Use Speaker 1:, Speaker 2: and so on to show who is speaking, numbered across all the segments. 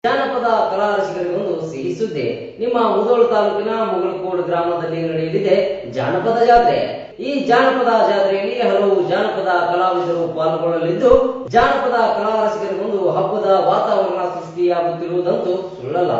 Speaker 1: ಜಾನಪದ ಕಲಾ ರಸಿಕರಿಗೆ ಒಂದು ಸಿಹಿ ಸುದ್ದಿ ನಿಮ್ಮ ಮುದೋಳು ತಾಲೂಕಿನ ಮುಗಳಕೋಡು ಗ್ರಾಮದಲ್ಲಿ ನಡೆಯಲಿದೆ ಜಾನಪದ ಜಾತ್ರೆ ಈ ಜಾನಪದ ಜಾತ್ರೆಯಲ್ಲಿ ಹಲವು ಜಾನಪದ ಕಲಾವಿದರು ಪಾಲ್ಗೊಳ್ಳಲಿದ್ದು ಜಾನಪದ ಕಲಾ ರಸಿಕರಿಗೆ ಒಂದು ಹಬ್ಬದ ವಾತಾವರಣ ಸೃಷ್ಟಿಯಾಗುತ್ತಿರುವುದಂತೂ ಸುಳ್ಳಲ್ಲ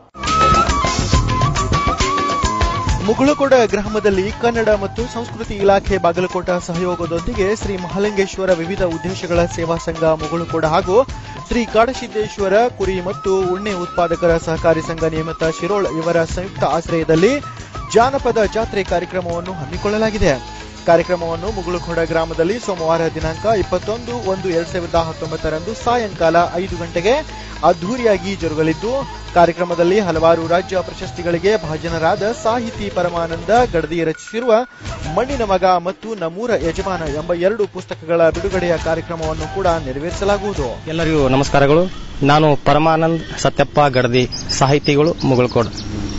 Speaker 2: ಮುಗುಳಕೋಡ ಗ್ರಾಮದಲ್ಲಿ ಕನ್ನಡ ಮತ್ತು ಸಂಸ್ಕೃತಿ ಇಲಾಖೆ ಬಾಗಲಕೋಟ ಸಹಯೋಗದೊಂದಿಗೆ ಶ್ರೀ ಮಹಾಲಿಂಗೇಶ್ವರ ವಿವಿಧ ಉದ್ದೇಶಗಳ ಸೇವಾ ಸಂಘ ಮುಗುಳಕೋಡ ಹಾಗೂ ಶ್ರೀ ಕಾಡಸಿದ್ದೇಶ್ವರ ಕುರಿ ಮತ್ತು ಉಣ್ಣೆ ಉತ್ಪಾದಕರ ಸಹಕಾರಿ ಸಂಘ ನಿಯಮಿತ ಶಿರೋಳ್ ಇವರ ಸಂಯುಕ್ತ ಆಶ್ರಯದಲ್ಲಿ ಜಾನಪದ ಜಾತ್ರೆ ಕಾರ್ಯಕ್ರಮವನ್ನು ಹಮ್ಮಿಕೊಳ್ಳಲಾಗಿದೆ ಕಾರ್ಯಕ್ರಮವನ್ನು ಮುಗುಳುಖೋಡ ಗ್ರಾಮದಲ್ಲಿ ಸೋಮವಾರ ದಿನಾಂಕ ಇಪ್ಪತ್ತೊಂದು ಒಂದು ಎರಡ್ ಸಾವಿರದ ಹತ್ತೊಂಬತ್ತರಂದು ಸಾಯಂಕಾಲ ಐದು ಗಂಟೆಗೆ ಅದ್ದೂರಿಯಾಗಿ ಜರುಗಲಿದ್ದು ಕಾರ್ಯಕ್ರಮದಲ್ಲಿ ಹಲವಾರು ರಾಜ್ಯ ಪ್ರಶಸ್ತಿಗಳಿಗೆ ಭಾಜನರಾದ ಸಾಹಿತಿ ಪರಮಾನಂದ ಗಡದಿ ರಚಿಸಿರುವ ಮಣ್ಣಿನ ಮಗ ಮತ್ತು ನಮ್ಮೂರ ಯಜಮಾನ ಎಂಬ ಎರಡು ಪುಸ್ತಕಗಳ ಬಿಡುಗಡೆಯ ಕಾರ್ಯಕ್ರಮವನ್ನು ಕೂಡ ನೆರವೇರಿಸಲಾಗುವುದು
Speaker 3: ಎಲ್ಲರಿಗೂ ನಮಸ್ಕಾರಗಳು ನಾನು ಪರಮಾನಂದ್ ಸತ್ಯಪ್ಪ ಗಡದಿ ಸಾಹಿತಿಗಳು ಮುಗಳಕೋಡ್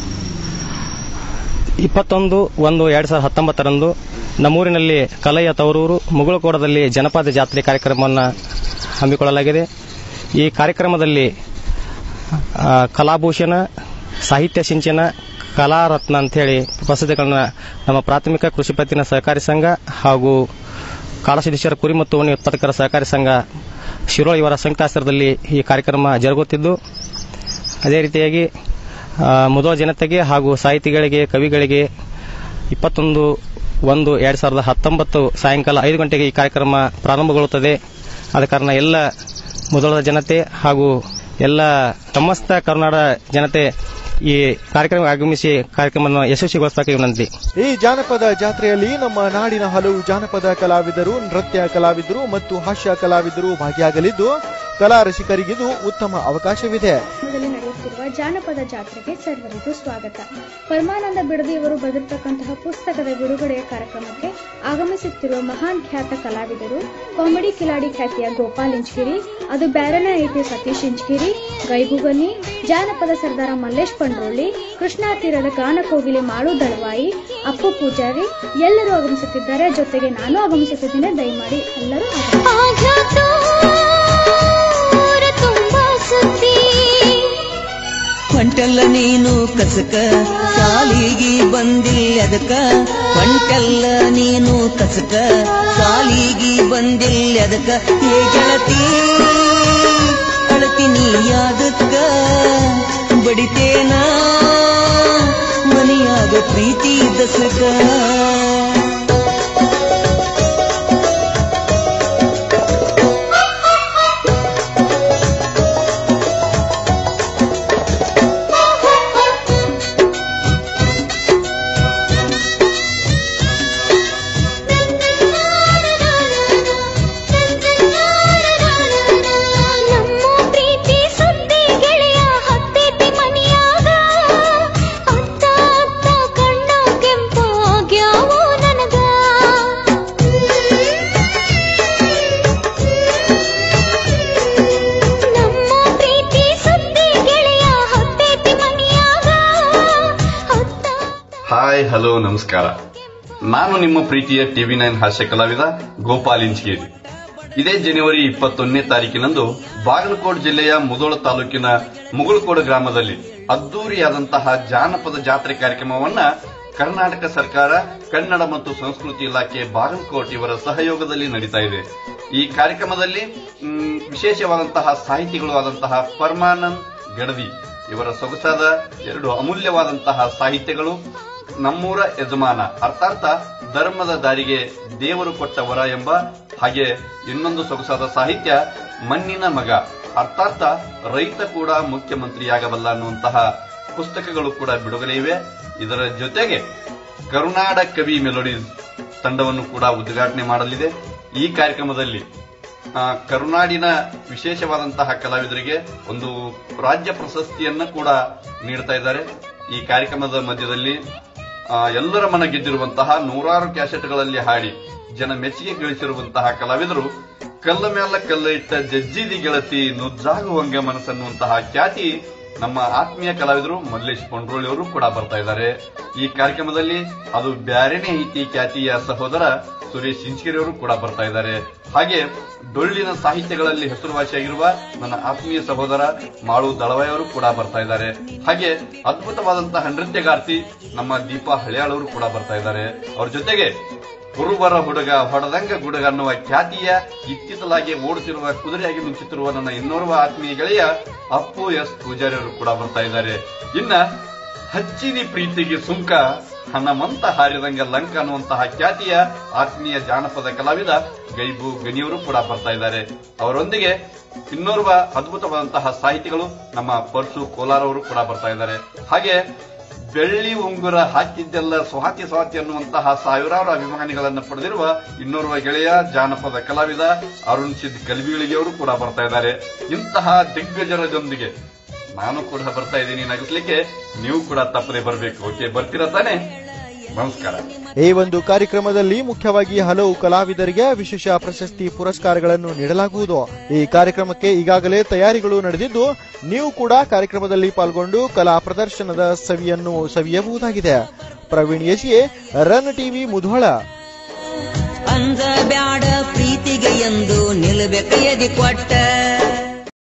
Speaker 3: ಇಪ್ಪತ್ತೊಂದು ಒಂದು ಎರಡ್ ಸಾವಿರದ ಹತ್ತೊಂಬತ್ತರಂದು ನಮ್ಮೂರಿನಲ್ಲಿ ಕಲೆಯ ತವರೂರು ಮುಗಳಕೋಡದಲ್ಲಿ ಜನಪದ ಜಾತ್ರೆ ಕಾರ್ಯಕ್ರಮವನ್ನು ಹಮ್ಮಿಕೊಳ್ಳಲಾಗಿದೆ ಈ ಕಾರ್ಯಕ್ರಮದಲ್ಲಿ ಆ, ಕಲಾಭೂಷಣ ಸಾಹಿತ್ಯ ಸಿಂಚನ ಕಲಾರತ್ನ ಅಂತೇಳಿ ಪ್ರಸಿದ್ಧಗಳನ್ನ ನಮ್ಮ ಪ್ರಾಥಮಿಕ ಕೃಷಿ ಪತ್ತಿನ ಸಹಕಾರಿ ಸಂಘ ಹಾಗೂ ಕಾಳಸಿದ್ದೇಶ್ವರ ಕುರಿ ಮತ್ತು ಉಣ್ಣೆ ಉತ್ಪಾದಕರ ಸಹಕಾರಿ ಸಂಘ ಶಿರೋಳ್ ಇವರ ಸಂಯುಕ್ತಾಸ್ತ್ರದಲ್ಲಿ ಈ ಕಾರ್ಯಕ್ರಮ ಜರುಗುತ್ತಿದ್ದು ಅದೇ ರೀತಿಯಾಗಿ ಆ, ಮುದೋಳ ಜನತೆಗೆ ಹಾಗೂ ಸಾಹಿತಿಗಳಿಗೆ ಕವಿಗಳಿಗೆ ಇಪ್ಪತ್ತೊಂದು ಒಂದು ಎರಡ್ ಸಾವಿರದ ಹತ್ತೊಂಬತ್ತು ಸಾಯಂಕಾಲ ಐದು ಗಂಟೆಗೆ ಈ ಕಾರ್ಯಕ್ರಮ ಪ್ರಾರಂಭಗೊಳ್ಳುತ್ತದೆ ಆದ ಕಾರಣ ಎಲ್ಲ ಮುದೋಳದ ಜನತೆ ಹಾಗೂ ಎಲ್ಲ ಸಮಸ್ತ ಕರ್ನಾಟಕ ಜನತೆ ಈ ಕಾರ್ಯಕ್ರಮ ಆಗಮಿಸಿ ಕಾರ್ಯಕ್ರಮವನ್ನು ಯಶಸ್ವಿಗೊಳಿಸಬೇಕು ವಿನಂತಿ
Speaker 2: ಈ ಜಾನಪದ ಜಾತ್ರೆಯಲ್ಲಿ ನಮ್ಮ ನಾಡಿನ ಹಲವು ಜಾನಪದ ಕಲಾವಿದರು ನೃತ್ಯ ಕಲಾವಿದರು ಮತ್ತು ಹಾಸ್ಯ ಕಲಾವಿದರು ಭಾಗಿಯಾಗಲಿದ್ದು ಕಲಾ ರಸಿಕರಿಗಿದು ಉತ್ತಮ ಅವಕಾಶವಿದೆ
Speaker 4: ಗ್ರಾಮದಲ್ಲಿ ನಡೆಯುತ್ತಿರುವ ಜಾನಪದ ಜಾತ್ರೆಗೆ ಸರ್ವರಿಗೂ ಸ್ವಾಗತ ಪರಮಾನಂದ ಬಿಡದಿಯವರು ಬರೆದಿರ್ತಕ್ಕಂತಹ ಪುಸ್ತಕದ ಬಿಡುಗಡೆಯ ಕಾರ್ಯಕ್ರಮಕ್ಕೆ ಆಗಮಿಸುತ್ತಿರುವ ಮಹಾನ್ ಖ್ಯಾತ ಕಲಾವಿದರು ಕಾಮಿಡಿ ಕಿಲಾಡಿ ಖ್ಯಾತಿಯ ಗೋಪಾಲ್ ಇಂಚ್ಗಿರಿ ಅದು ಬ್ಯಾರನ ಐತಿ ಸತೀಶ್ ಇಂಚ್ಗಿರಿ ಗೈಗುಗನಿ ಜಾನಪದ ಸರ್ದಾರ ಮಲ್ಲೇಶ್ ಪಂಡ್ರೋಳಿ ಕೃಷ್ಣಾ ತೀರದ ಗಾನ ಕೋಗಿಲೆ ಮಾಳು ದಳವಾಯಿ ಅಪ್ಪು ಪೂಜಾರಿ ಎಲ್ಲರೂ ಆಗಮಿಸುತ್ತಿದ್ದಾರೆ ಜೊತೆಗೆ ನಾನು ಆಗಮಿಸುತ್ತಿದ್ದೇನೆ ದಯಮಾಡಿ ಎಲ್ಲರೂ ಆಗಮಿಸಿ.
Speaker 5: ಹೊಂಟಲ್ಲ ನೀನು ಕಸಕ ಸಾಲಿಗೆ ಬಂದಿಲ್ಲ ಅದಕ್ಕ ಹೊಂಟಲ್ಲ ನೀನು ಕಸಕ ಸಾಲಿಗೆ ಬಂದಿಲ್ಲ ಅದಕ್ಕ ಏ ಗೆಳತಿ ಅಳತೀನಿ ಯಾದಕ್ಕ ಬಡಿತೇನ ಮನೆಯಾಗ ಪ್ರೀತಿ ದಸಕ
Speaker 6: ನಮ್ಮ ಪ್ರೀತಿ ಸುದ್ದಿ ಗೆಳೆಯ ಹತ್ತೈತಿ ಮನಿಯಾಗ ಅತ್ತ ಅತ್ತ ಕಣ್ಣ ಕೆಂಪಾಗ್ಯಾವೋ ನನಗ ನಮ್ಮ ಪ್ರೀತಿ ಸುದ್ದಿ ಗೆಳೆಯ ಹತ್ತೈತಿ ಮನಿಯಾಗ ಅತ್ತ
Speaker 7: ಹಾಯ್ ಹಲೋ ನಮಸ್ಕಾರ ನಾನು ನಿಮ್ಮ ಪ್ರೀತಿಯ ಟಿವಿ ನೈನ್ ಹಾಸ್ಯ ಕಲಾವಿದ ಗೋಪಾಲ್ ಇಂಚ್ಗೇರಿ ಇದೇ ಜನವರಿ ಇಪ್ಪತ್ತೊಂದನೇ ತಾರೀಕಿನಂದು ಬಾಗಲಕೋಟ್ ಜಿಲ್ಲೆಯ ಮುದೋಳ ತಾಲೂಕಿನ ಮುಗುಳಕೋಡು ಗ್ರಾಮದಲ್ಲಿ ಅದ್ದೂರಿಯಾದಂತಹ ಜಾನಪದ ಜಾತ್ರೆ ಕಾರ್ಯಕ್ರಮವನ್ನ ಕರ್ನಾಟಕ ಸರ್ಕಾರ ಕನ್ನಡ ಮತ್ತು ಸಂಸ್ಕೃತಿ ಇಲಾಖೆ ಬಾಗಲಕೋಟ್ ಇವರ ಸಹಯೋಗದಲ್ಲಿ ನಡೀತಾ ಇದೆ ಈ ಕಾರ್ಯಕ್ರಮದಲ್ಲಿ ಮ್, ವಿಶೇಷವಾದಂತಹ ಸಾಹಿತಿಗಳು ಆದಂತಹ ಪರಮಾನಂದ್ ಗಡದಿ ಇವರ ಸೊಗಸಾದ ಎರಡು ಅಮೂಲ್ಯವಾದಂತಹ ಸಾಹಿತ್ಯಗಳು ನಮ್ಮೂರ ಯಜಮಾನ ಅರ್ಥಾತ್ ಧರ್ಮದ ದಾರಿಗೆ ದೇವರು ಕೊಟ್ಟ ವರ ಎಂಬ ಹಾಗೆ ಇನ್ನೊಂದು ಸೊಗಸಾದ ಸಾಹಿತ್ಯ ಮಣ್ಣಿನ ಮಗ ಅರ್ಥಾತ್ ರೈತ ಕೂಡ ಮುಖ್ಯಮಂತ್ರಿಯಾಗಬಲ್ಲ ಅನ್ನುವಂತಹ ಪುಸ್ತಕಗಳು ಕೂಡ ಬಿಡುಗಡೆ ಇವೆ ಇದರ ಜೊತೆಗೆ ಕರುನಾಡ ಕವಿ ಮೆಲೋಡೀಸ್ ತಂಡವನ್ನು ಕೂಡ ಉದ್ಘಾಟನೆ ಮಾಡಲಿದೆ ಈ ಕಾರ್ಯಕ್ರಮದಲ್ಲಿ ಆ, ಕರುನಾಡಿನ ವಿಶೇಷವಾದಂತಹ ಕಲಾವಿದರಿಗೆ ಒಂದು ರಾಜ್ಯ ಪ್ರಶಸ್ತಿಯನ್ನ ಕೂಡ ನೀಡ್ತಾ ಇದ್ದಾರೆ ಈ ಕಾರ್ಯಕ್ರಮದ ಮಧ್ಯದಲ್ಲಿ ಆ, ಎಲ್ಲರ ಮನ ಗೆದ್ದಿರುವಂತಹ ನೂರಾರು ಕ್ಯಾಸೆಟ್ಗಳಲ್ಲಿ ಹಾಡಿ ಜನ ಮೆಚ್ಚುಗೆ ಗಳಿಸಿರುವಂತಹ ಕಲಾವಿದರು ಕಲ್ಲ ಮೇಲ ಕಲ್ಲ ಇಟ್ಟ ಜಜ್ಜಿದಿ ಗೆಳತಿ ನುಜ್ಜಾಗುವಂಗ ಮನಸ್ಸನ್ನುವಂತಹ ಖ್ಯಾತಿ ನಮ್ಮ ಆತ್ಮೀಯ ಕಲಾವಿದರು ಮಲ್ಲೇಶ್ ಪಂಡ್ರೋಳಿ ಅವರು ಕೂಡ ಬರ್ತಾ ಇದ್ದಾರೆ ಈ ಕಾರ್ಯಕ್ರಮದಲ್ಲಿ ಅದು ಬ್ಯಾರೆನೇ ಐತಿ ಖ್ಯಾತಿಯ ಸಹೋದರ ಸುರೇಶ್ ಇಂಚಿಗೆರೆ ಅವರು ಕೂಡ ಬರ್ತಾ ಇದ್ದಾರೆ ಹಾಗೆ ಡೊಳ್ಳಿನ ಸಾಹಿತ್ಯಗಳಲ್ಲಿ ಹೆಸರುವಾಸಿಯಾಗಿರುವ ನನ್ನ ಆತ್ಮೀಯ ಸಹೋದರ ಮಾಳು ದಳವಾಯಿ ಅವರು ಕೂಡ ಬರ್ತಾ ಇದ್ದಾರೆ ಹಾಗೆ ಅದ್ಭುತವಾದಂತಹ ನೃತ್ಯಗಾರ್ತಿ ನಮ್ಮ ದೀಪಾ ಹಳಿಯಾಳ್ ಅವರು ಕೂಡ ಬರ್ತಾ ಇದ್ದಾರೆ ಅವ್ರ ಜೊತೆಗೆ ಕುರುಬರ ಹುಡುಗ ಹೊಡೆದಂಗ ಗುಡುಗ ಅನ್ನುವ ಖ್ಯಾತಿಯ ಇತ್ತಿತ್ತಲಾಗಿ ಓಡುತ್ತಿರುವ ಕುದುರೆಯಾಗಿ ಮಿಂಚುತ್ತಿರುವ ನನ್ನ ಇನ್ನೋರ್ವ ಆತ್ಮೀಯ ಗೆಳೆಯ ಅಪ್ಪು ಎಸ್ ಪೂಜಾರಿ ಅವರು ಕೂಡ ಬರ್ತಾ ಇದ್ದಾರೆ ಇನ್ನ ಹಚ್ಚಿದಿ ಪ್ರೀತಿಗೆ ಸುಂಕ ಹಣಮಂತ ಹಾರಿದಂಗ ಲಂಕ ಅನ್ನುವಂತಹ ಖ್ಯಾತಿಯ ಆತ್ಮೀಯ ಜಾನಪದ ಕಲಾವಿದ ಗೈಬು ಗನಿಯವರು ಕೂಡ ಬರ್ತಾ ಇದ್ದಾರೆ ಅವರೊಂದಿಗೆ ಇನ್ನೋರ್ವ ಅದ್ಭುತವಾದಂತಹ ಸಾಹಿತಿಗಳು ನಮ್ಮ ಪರ್ಸು ಕೋಲಾರ್ ಅವರು ಕೂಡ ಬರ್ತಾ ಇದ್ದಾರೆ ಹಾಗೆ ಬೆಳ್ಳಿ ಉಂಗುರ ಹಾಕಿದ್ದೆಲ್ಲ ಸ್ವಾತಿ ಸ್ವಾತಿ ಅನ್ನುವಂತಹ ಸಾವಿರಾರು ಅಭಿಮಾನಿಗಳನ್ನು ಪಡೆದಿರುವ ಇನ್ನೋರ್ವ ಗೆಳೆಯ ಜಾನಪದ ಕಲಾವಿದ ಅರುಣ್ ಸಿದ್ ಕಲ್ಬಿಳಿಗೆಯವರು ಕೂಡ ಬರ್ತಾ ಇದ್ದಾರೆ ಇಂತಹ ದಿಗ್ಗಜರದೊಂದಿಗೆ ನಾನು ಕೂಡ ಬರ್ತಾ ಇದ್ದೀನಿ ನಗಿಸ್ಲಿಕ್ಕೆ ನೀವು ಕೂಡ ತಪ್ಪದೆ ಬರಬೇಕು ಓಕೆ ಬರ್ತೀರಾ ತಾನೆ ನಮಸ್ಕಾರ
Speaker 2: ಈ ಒಂದು ಕಾರ್ಯಕ್ರಮದಲ್ಲಿ ಮುಖ್ಯವಾಗಿ ಹಲವು ಕಲಾವಿದರಿಗೆ ವಿಶೇಷ ಪ್ರಶಸ್ತಿ ಪುರಸ್ಕಾರಗಳನ್ನು ನೀಡಲಾಗುವುದು ಈ ಕಾರ್ಯಕ್ರಮಕ್ಕೆ ಈಗಾಗಲೇ ತಯಾರಿಗಳು ನಡೆದಿದ್ದು ನೀವು ಕೂಡ ಕಾರ್ಯಕ್ರಮದಲ್ಲಿ ಪಾಲ್ಗೊಂಡು ಕಲಾ ಪ್ರದರ್ಶನದ ಸವಿಯನ್ನು ಸವಿಯಬಹುದಾಗಿದೆ ಪ್ರವೀಣ್ ಯಶಿಯೇ ರನ್ ಟಿವಿ ಮುಧೋಳ
Speaker 5: ಅಂದ ಬ್ಯಾಡ ಪ್ರೀತಿಗೆ ಎಂದು ನಿಲ್ಬೇಕ ಎದಿ ಕೊಟ್ಟ